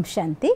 ശാന്തി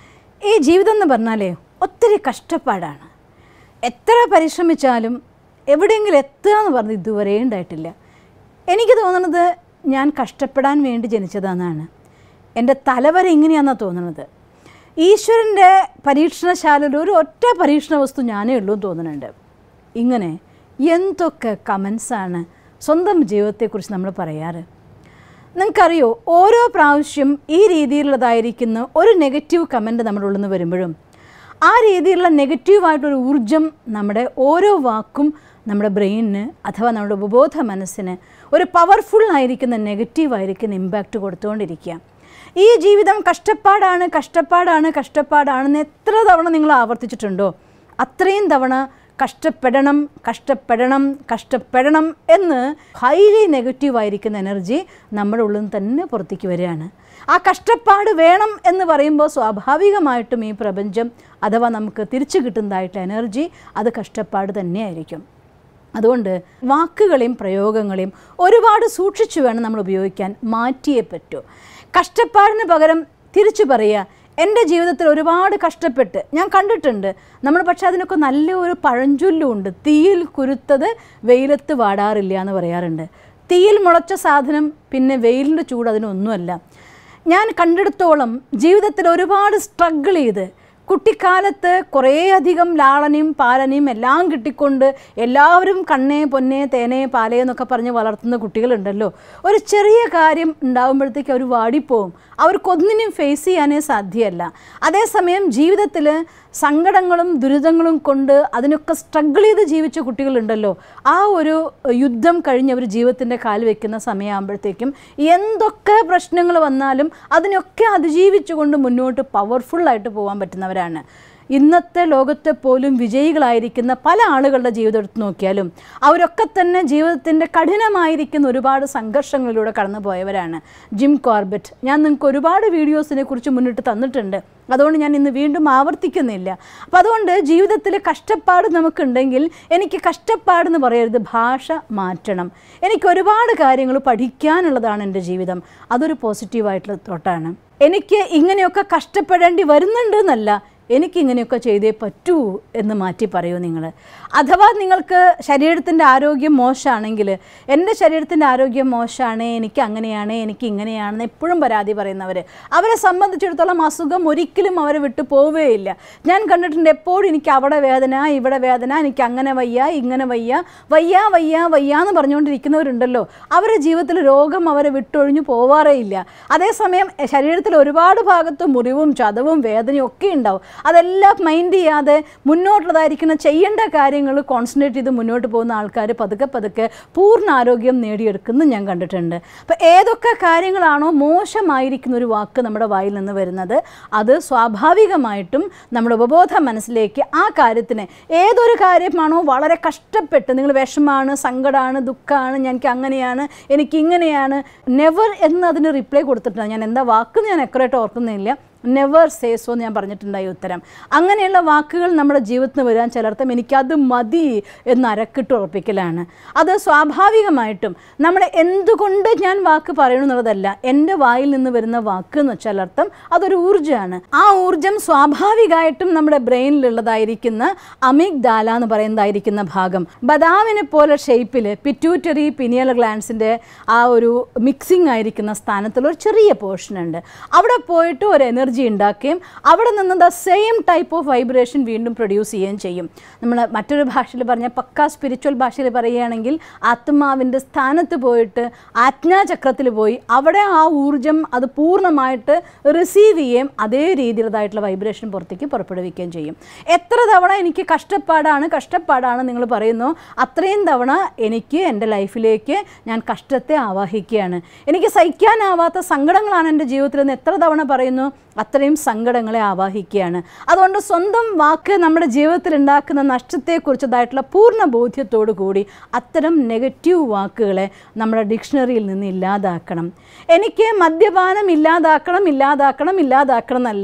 ഈ ജീവിതം എന്ന് പറഞ്ഞാലേ ഒത്തിരി കഷ്ടപ്പാടാണ് എത്ര പരിശ്രമിച്ചാലും എവിടെയെങ്കിലും എത്തുക എന്ന് പറഞ്ഞ് ഇതുവരെ ഉണ്ടായിട്ടില്ല എനിക്ക് തോന്നുന്നത് ഞാൻ കഷ്ടപ്പെടാൻ വേണ്ടി ജനിച്ചതാണെന്നാണ് എൻ്റെ തലവര ഇങ്ങനെയാണെന്നാണ് തോന്നുന്നത് ഈശ്വരൻ്റെ പരീക്ഷണശാലയിൽ ഒരു ഒറ്റ പരീക്ഷണ വസ്തു ഞാനേ ഉള്ളൂ എന്ന് തോന്നുന്നുണ്ട് ഇങ്ങനെ എന്തൊക്കെ കമൻസാണ് സ്വന്തം ജീവിതത്തെക്കുറിച്ച് നമ്മൾ പറയാറ് നിങ്ങൾക്കറിയോ ഓരോ പ്രാവശ്യം ഈ രീതിയിലുള്ളതായിരിക്കുന്ന ഒരു നെഗറ്റീവ് കമൻറ്റ് നമ്മുടെ ഉള്ളിൽ നിന്ന് വരുമ്പോഴും ആ രീതിയിലുള്ള നെഗറ്റീവായിട്ടൊരു ഊർജം നമ്മുടെ ഓരോ വാക്കും നമ്മുടെ ബ്രെയിനിന് അഥവാ നമ്മുടെ ഉപബോധ മനസ്സിന് ഒരു പവർഫുൾ ആയിരിക്കുന്ന നെഗറ്റീവായിരിക്കുന്ന ഇമ്പാക്റ്റ് കൊടുത്തുകൊണ്ടിരിക്കുക ഈ ജീവിതം കഷ്ടപ്പാടാണ് കഷ്ടപ്പാടാണ് കഷ്ടപ്പാടാണെന്ന് എത്ര തവണ നിങ്ങൾ ആവർത്തിച്ചിട്ടുണ്ടോ അത്രയും തവണ കഷ്ടപ്പെടണം കഷ്ടപ്പെടണം കഷ്ടപ്പെടണം എന്ന് ഹൈലി നെഗറ്റീവ് ആയിരിക്കുന്ന എനർജി നമ്മുടെ ഉള്ളിൽ നിന്ന് തന്നെ പുറത്തേക്ക് വരികയാണ് ആ കഷ്ടപ്പാട് വേണം എന്ന് പറയുമ്പോൾ സ്വാഭാവികമായിട്ടും ഈ പ്രപഞ്ചം അഥവാ നമുക്ക് തിരിച്ചു കിട്ടുന്നതായിട്ടുള്ള എനർജി അത് കഷ്ടപ്പാട് തന്നെയായിരിക്കും അതുകൊണ്ട് വാക്കുകളെയും പ്രയോഗങ്ങളെയും ഒരുപാട് സൂക്ഷിച്ചു വേണം നമ്മൾ ഉപയോഗിക്കാൻ മാറ്റിയേ പറ്റൂ കഷ്ടപ്പാടിന് പകരം തിരിച്ചു പറയുക എൻ്റെ ജീവിതത്തിൽ ഒരുപാട് കഷ്ടപ്പെട്ട് ഞാൻ കണ്ടിട്ടുണ്ട് നമ്മൾ പക്ഷേ അതിനൊക്കെ നല്ല ഒരു പഴഞ്ചൊല്ലുമുണ്ട് തീയിൽ കുരുത്തത് വെയിലത്ത് വാടാറില്ല എന്ന് പറയാറുണ്ട് തീയിൽ മുളച്ച സാധനം പിന്നെ വെയിലിൻ്റെ ചൂട് അതിനൊന്നുമല്ല ഞാൻ കണ്ടെടുത്തോളം ജീവിതത്തിൽ ഒരുപാട് സ്ട്രഗിൾ ചെയ്ത് കുട്ടിക്കാലത്ത് കുറേയധികം ലാളനയും പാലനയും എല്ലാം കിട്ടിക്കൊണ്ട് എല്ലാവരും കണ്ണേ പൊന്നേ തേനേ പാലേ എന്നൊക്കെ പറഞ്ഞ് വളർത്തുന്ന കുട്ടികളുണ്ടല്ലോ ഒരു ചെറിയ കാര്യം ഉണ്ടാകുമ്പോഴത്തേക്ക് അവർ വാടിപ്പോവും അവർക്കൊന്നിനും ഫേസ് ചെയ്യാനേ സാധ്യമല്ല അതേസമയം ജീവിതത്തിൽ സങ്കടങ്ങളും ദുരിതങ്ങളും കൊണ്ട് അതിനൊക്കെ സ്ട്രഗിൾ ചെയ്ത് ജീവിച്ച കുട്ടികളുണ്ടല്ലോ ആ ഒരു യുദ്ധം കഴിഞ്ഞ് അവർ ജീവിതത്തിൻ്റെ കാൽ വെക്കുന്ന സമയമാകുമ്പോഴത്തേക്കും എന്തൊക്കെ പ്രശ്നങ്ങൾ വന്നാലും അതിനൊക്കെ അതിജീവിച്ചുകൊണ്ട് മുന്നോട്ട് പവർഫുള്ളായിട്ട് പോകാൻ പറ്റുന്നവരാണ് ഇന്നത്തെ ലോകത്തെ പോലും വിജയികളായിരിക്കുന്ന പല ആളുകളുടെ ജീവിതം എടുത്ത് നോക്കിയാലും അവരൊക്കെ തന്നെ ജീവിതത്തിൻ്റെ കഠിനമായിരിക്കുന്ന ഒരുപാട് സംഘർഷങ്ങളിലൂടെ കടന്നു പോയവരാണ് ജിം കോർബറ്റ് ഞാൻ നിങ്ങൾക്ക് ഒരുപാട് വീഡിയോസിനെ കുറിച്ച് മുന്നിട്ട് തന്നിട്ടുണ്ട് അതുകൊണ്ട് ഞാൻ ഇന്ന് വീണ്ടും ആവർത്തിക്കുന്നില്ല അപ്പം അതുകൊണ്ട് ജീവിതത്തിൽ കഷ്ടപ്പാട് നമുക്കുണ്ടെങ്കിൽ എനിക്ക് കഷ്ടപ്പാടെന്ന് പറയരുത് ഭാഷ മാറ്റണം എനിക്ക് ഒരുപാട് കാര്യങ്ങൾ പഠിക്കാനുള്ളതാണ് എൻ്റെ ജീവിതം അതൊരു പോസിറ്റീവായിട്ടുള്ള തോട്ടാണ് എനിക്ക് ഇങ്ങനെയൊക്കെ കഷ്ടപ്പെടേണ്ടി വരുന്നുണ്ട് എന്നല്ല എനിക്കിങ്ങനെയൊക്കെ ചെയ്തേ പറ്റൂ എന്ന് മാറ്റി പറയൂ നിങ്ങൾ അഥവാ നിങ്ങൾക്ക് ശരീരത്തിൻ്റെ ആരോഗ്യം മോശമാണെങ്കിൽ എൻ്റെ ശരീരത്തിൻ്റെ ആരോഗ്യം മോശമാണ് എനിക്ക് അങ്ങനെയാണ് എനിക്ക് ഇങ്ങനെയാണെന്ന് എപ്പോഴും പരാതി പറയുന്നവർ അവരെ സംബന്ധിച്ചിടത്തോളം അസുഖം ഒരിക്കലും അവരെ വിട്ടു പോവുകയില്ല ഞാൻ കണ്ടിട്ടുണ്ട് എപ്പോഴും എനിക്ക് അവിടെ വേദന ഇവിടെ വേദന എനിക്ക് അങ്ങനെ വയ്യ ഇങ്ങനെ വയ്യ വയ്യ വയ്യ വയ്യ എന്ന് പറഞ്ഞുകൊണ്ടിരിക്കുന്നവരുണ്ടല്ലോ അവരുടെ ജീവിതത്തിൽ രോഗം അവരെ വിട്ടൊഴിഞ്ഞു പോവാറേ ഇല്ല അതേസമയം ശരീരത്തിൽ ഒരുപാട് ഭാഗത്ത് മുറിവും ചതവും വേദനയും ഒക്കെ ഉണ്ടാവും അതെല്ലാം മൈൻഡ് ചെയ്യാതെ മുന്നോട്ടുള്ളതായിരിക്കുന്ന ചെയ്യേണ്ട കാര്യങ്ങൾ കോൺസെൻട്രേറ്റ് ചെയ്ത് മുന്നോട്ട് പോകുന്ന ആൾക്കാർ പതുക്കെ പതുക്കെ പൂർണ്ണ ആരോഗ്യം നേടിയെടുക്കുന്നത് ഞാൻ കണ്ടിട്ടുണ്ട് അപ്പോൾ ഏതൊക്കെ കാര്യങ്ങളാണോ മോശമായിരിക്കുന്ന ഒരു വാക്ക് നമ്മുടെ വായിൽ നിന്ന് വരുന്നത് അത് സ്വാഭാവികമായിട്ടും നമ്മുടെ ഉപബോധ മനസ്സിലേക്ക് ആ കാര്യത്തിന് ഏതൊരു കാര്യമാണോ വളരെ കഷ്ടപ്പെട്ട് നിങ്ങൾ വിഷമാണ് സങ്കടമാണ് ദുഃഖമാണ് എനിക്ക് അങ്ങനെയാണ് എനിക്ക് ഇങ്ങനെയാണ് നെവർ എന്ന് അതിന് റിപ്ലൈ കൊടുത്തിട്ടുണ്ട് ഞാൻ എന്താ വാക്ക് ഞാൻ എക്കറായിട്ട് ഓർക്കുന്നില്ല നെവർ സേസോ എന്ന് ഞാൻ പറഞ്ഞിട്ടുണ്ടായി ഉത്തരം അങ്ങനെയുള്ള വാക്കുകൾ നമ്മുടെ ജീവിതത്തിൽ വരാൻ ചിലർത്തും എനിക്കത് മതി എന്ന് അരക്കിട്ട് ഉറപ്പിക്കലാണ് അത് സ്വാഭാവികമായിട്ടും നമ്മൾ എന്തുകൊണ്ട് ഞാൻ വാക്ക് പറയണമെന്നുള്ളതല്ല എൻ്റെ വായിൽ നിന്ന് വരുന്ന വാക്ക് എന്ന് വെച്ചാൽ അർത്ഥം അതൊരു ഊർജ്ജമാണ് ആ ഊർജ്ജം സ്വാഭാവികമായിട്ടും നമ്മുടെ ബ്രെയിനിലുള്ളതായിരിക്കുന്ന അമിക് ദാല എന്ന് പറയുന്നതായിരിക്കുന്ന ഭാഗം ബദാമിനെ പോലെ ഷേപ്പിൽ പിറ്റ്യൂറ്ററി പിനിയൽ ഗ്ലാൻസിൻ്റെ ആ ഒരു മിക്സിംഗ് ആയിരിക്കുന്ന സ്ഥാനത്തുള്ള ഒരു ചെറിയ പോർഷൻ ഉണ്ട് അവിടെ പോയിട്ട് ഒരു എനർജി ഉണ്ടാക്കുകയും അവിടെ നിന്ന് the same type of vibration വീണ്ടും പ്രൊഡ്യൂസ് ചെയ്യുകയും ചെയ്യും നമ്മൾ മറ്റൊരു ഭാഷയിൽ പറഞ്ഞ പക്ക സ്പിരിച്വൽ ഭാഷയിൽ പറയുകയാണെങ്കിൽ ആത്മാവിൻ്റെ സ്ഥാനത്ത് പോയിട്ട് ആജ്ഞാചക്രത്തിൽ പോയി അവിടെ ആ ഊർജം അത് പൂർണ്ണമായിട്ട് റിസീവ് ചെയ്യുകയും അതേ രീതിയിലുള്ളതായിട്ടുള്ള വൈബ്രേഷൻ പുറത്തേക്ക് പുറപ്പെടുവിക്കുകയും ചെയ്യും എത്ര തവണ എനിക്ക് കഷ്ടപ്പാടാണ് കഷ്ടപ്പാടാണ് നിങ്ങൾ പറയുന്നു അത്രയും തവണ എനിക്ക് എൻ്റെ ലൈഫിലേക്ക് ഞാൻ കഷ്ടത്തെ ആവാഹിക്കുകയാണ് എനിക്ക് സഹിക്കാനാവാത്ത സങ്കടങ്ങളാണ് എൻ്റെ ജീവിതത്തിൽ നിന്ന് എത്ര തവണ പറയുന്നു അത്രയും സങ്കടങ്ങളെ ആവാഹിക്കുകയാണ് അതുകൊണ്ട് സ്വന്തം വാക്ക് നമ്മുടെ ജീവിതത്തിൽ ഉണ്ടാക്കുന്ന നഷ്ടത്തെക്കുറിച്ചതായിട്ടുള്ള പൂർണ്ണ ബോധ്യത്തോടു കൂടി അത്തരം നെഗറ്റീവ് വാക്കുകളെ നമ്മുടെ ഡിക്ഷണറിയിൽ നിന്ന് ഇല്ലാതാക്കണം എനിക്ക് മദ്യപാനം ഇല്ലാതാക്കണം ഇല്ലാതാക്കണം ഇല്ലാതാക്കണം എന്നല്ല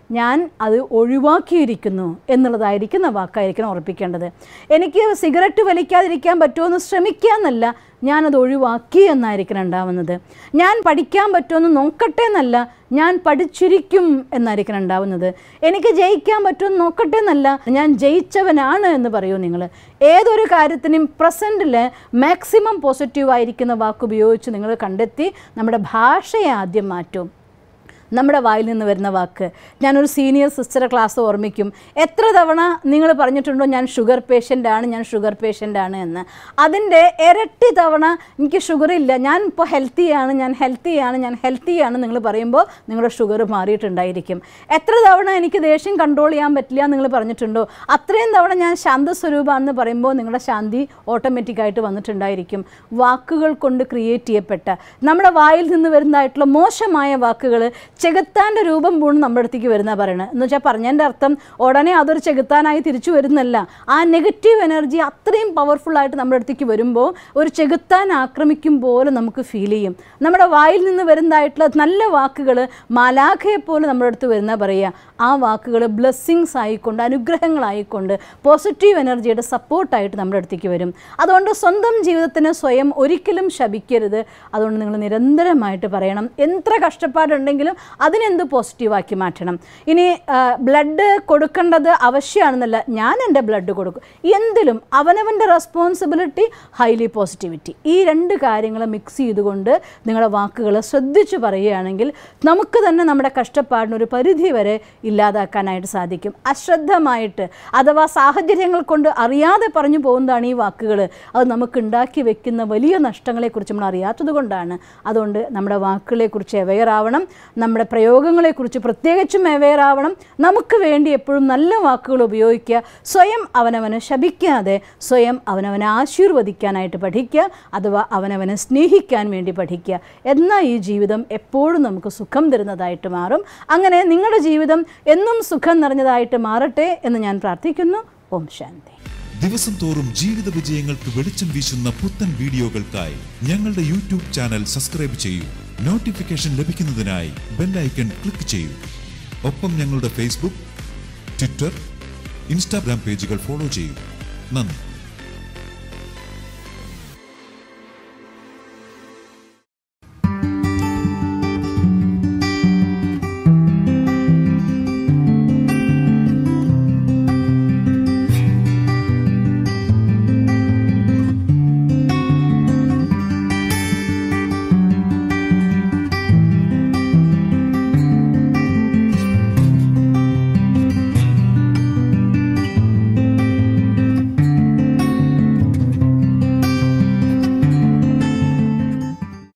ഞാൻ അത് ഒഴിവാക്കിയിരിക്കുന്നു എന്നുള്ളതായിരിക്കുന്ന വാക്കായിരിക്കണം ഉറപ്പിക്കേണ്ടത് എനിക്ക് സിഗരറ്റ് വലിക്കാതിരിക്കാൻ പറ്റുമെന്ന് ശ്രമിക്കുക എന്നല്ല ഞാനത് ഒഴിവാക്കി എന്നായിരിക്കണം ഉണ്ടാവുന്നത് ഞാൻ പഠിക്കാൻ പറ്റുമെന്ന് നോക്കട്ടെ എന്നല്ല ഞാൻ പഠിച്ചിരിക്കും എന്നായിരിക്കണം ഉണ്ടാവുന്നത് എനിക്ക് ജയിക്കാൻ പറ്റുമെന്ന് നോക്കട്ടെ എന്നല്ല ഞാൻ ജയിച്ചവനാണ് എന്ന് പറയൂ നിങ്ങൾ ഏതൊരു കാര്യത്തിനും പ്രസൻറ്റിൽ മാക്സിമം പോസിറ്റീവ് ആയിരിക്കുന്ന വാക്ക് ഉപയോഗിച്ച് നിങ്ങൾ കണ്ടെത്തി നമ്മുടെ ഭാഷയെ ആദ്യം മാറ്റും നമ്മുടെ വായിൽ നിന്ന് വരുന്ന വാക്ക് ഞാനൊരു സീനിയർ സിസ്റ്ററെ ക്ലാസ് ഓർമ്മിക്കും എത്ര തവണ നിങ്ങൾ പറഞ്ഞിട്ടുണ്ടോ ഞാൻ ഷുഗർ പേഷ്യൻ്റ് ആണ് ഞാൻ ഷുഗർ പേഷ്യൻ്റ് ആണ് എന്ന് അതിൻ്റെ ഇരട്ടി തവണ എനിക്ക് ഷുഗർ ഇല്ല ഞാൻ ഇപ്പോൾ ഹെൽത്തിയാണ് ഞാൻ ഹെൽത്തിയാണ് ഞാൻ ഹെൽത്തിയാണ് നിങ്ങൾ പറയുമ്പോൾ നിങ്ങളുടെ ഷുഗർ മാറിയിട്ടുണ്ടായിരിക്കും എത്ര തവണ എനിക്ക് ദേഷ്യം കൺട്രോൾ ചെയ്യാൻ പറ്റില്ല എന്ന് നിങ്ങൾ പറഞ്ഞിട്ടുണ്ടോ അത്രയും തവണ ഞാൻ ശാന്തസ്വരൂപമാണെന്ന് പറയുമ്പോൾ നിങ്ങളുടെ ശാന്തി ഓട്ടോമാറ്റിക്കായിട്ട് വന്നിട്ടുണ്ടായിരിക്കും വാക്കുകൾ കൊണ്ട് ക്രിയേറ്റ് ചെയ്യപ്പെട്ട നമ്മുടെ വായിൽ നിന്ന് വരുന്നതായിട്ടുള്ള മോശമായ വാക്കുകൾ ചെകുത്താൻ്റെ രൂപം പൂണ് നമ്മുടെ അടുത്തേക്ക് വരുന്ന പറയണത് എന്ന് വെച്ചാൽ പറഞ്ഞതിൻ്റെ അർത്ഥം ഉടനെ അതൊരു ചെകുത്താനായി തിരിച്ചു വരുന്നല്ല ആ നെഗറ്റീവ് എനർജി അത്രയും പവർഫുള്ളായിട്ട് നമ്മുടെ അടുത്തേക്ക് വരുമ്പോൾ ഒരു ചെകുത്താൻ ആക്രമിക്കും പോലെ നമുക്ക് ഫീൽ ചെയ്യും നമ്മുടെ വായിൽ നിന്ന് വരുന്നതായിട്ടുള്ള നല്ല വാക്കുകൾ മാലാഖയെ പോലെ നമ്മുടെ അടുത്ത് വരുന്ന പറയുക ആ വാക്കുകൾ ബ്ലെസ്സിങ്സ് ആയിക്കൊണ്ട് അനുഗ്രഹങ്ങളായിക്കൊണ്ട് പോസിറ്റീവ് എനർജിയുടെ സപ്പോർട്ടായിട്ട് നമ്മുടെ അടുത്തേക്ക് വരും അതുകൊണ്ട് സ്വന്തം ജീവിതത്തിന് സ്വയം ഒരിക്കലും ശപിക്കരുത് അതുകൊണ്ട് നിങ്ങൾ നിരന്തരമായിട്ട് പറയണം എത്ര കഷ്ടപ്പാടുണ്ടെങ്കിലും അതിനെന്ത് പോസിറ്റീവാക്കി മാറ്റണം ഇനി ബ്ലഡ് കൊടുക്കേണ്ടത് ആവശ്യമാണെന്നല്ല ഞാൻ എൻ്റെ ബ്ലഡ് കൊടുക്കും എന്തിലും അവനവൻ്റെ റെസ്പോൺസിബിലിറ്റി ഹൈലി പോസിറ്റിവിറ്റി ഈ രണ്ട് കാര്യങ്ങൾ മിക്സ് ചെയ്തുകൊണ്ട് നിങ്ങളുടെ വാക്കുകൾ ശ്രദ്ധിച്ച് പറയുകയാണെങ്കിൽ നമുക്ക് തന്നെ നമ്മുടെ കഷ്ടപ്പാടിന് ഒരു പരിധി വരെ ഇല്ലാതാക്കാനായിട്ട് സാധിക്കും അശ്രദ്ധമായിട്ട് അഥവാ സാഹചര്യങ്ങൾ കൊണ്ട് അറിയാതെ പറഞ്ഞു പോകുന്നതാണ് ഈ വാക്കുകൾ അത് നമുക്ക് ഉണ്ടാക്കി വെക്കുന്ന വലിയ നഷ്ടങ്ങളെക്കുറിച്ച് നമ്മൾ അറിയാത്തത് കൊണ്ടാണ് അതുകൊണ്ട് നമ്മുടെ വാക്കുകളെക്കുറിച്ച് അവെയർ ആവണം നമ്മുടെ പ്രയോഗങ്ങളെക്കുറിച്ച് പ്രത്യേകിച്ചും അവെയർ ആവണം നമുക്ക് വേണ്ടി എപ്പോഴും നല്ല വാക്കുകൾ ഉപയോഗിക്കുക സ്വയം അവനവനെ ശപിക്കാതെ സ്വയം അവനവനെ ആശീർവദിക്കാനായിട്ട് പഠിക്കുക അഥവാ അവനവനെ സ്നേഹിക്കാൻ വേണ്ടി പഠിക്കുക എന്നാൽ ഈ ജീവിതം എപ്പോഴും നമുക്ക് സുഖം തരുന്നതായിട്ട് മാറും അങ്ങനെ നിങ്ങളുടെ ജീവിതം എന്നും സുഖം നിറഞ്ഞതായിട്ട് മാറട്ടെ എന്ന് ഞാൻ പ്രാർത്ഥിക്കുന്നു ഓം ശാന്തി ദിവസം തോറും ജീവിത വിജയങ്ങൾക്ക് വെളിച്ചം വീശുന്ന പുത്തൻ വീഡിയോകൾക്കായി ഞങ്ങളുടെ യൂട്യൂബ് ചാനൽ സബ്സ്ക്രൈബ് ചെയ്യൂ നോട്ടിഫിക്കേഷൻ ലഭിക്കുന്നതിനായി ബെല്ലൈക്കൺ ക്ലിക്ക് ചെയ്യൂ ഒപ്പം ഞങ്ങളുടെ ഫേസ്ബുക്ക് ട്വിറ്റർ ഇൻസ്റ്റാഗ്രാം പേജുകൾ ഫോളോ ചെയ്യൂ നന്ദി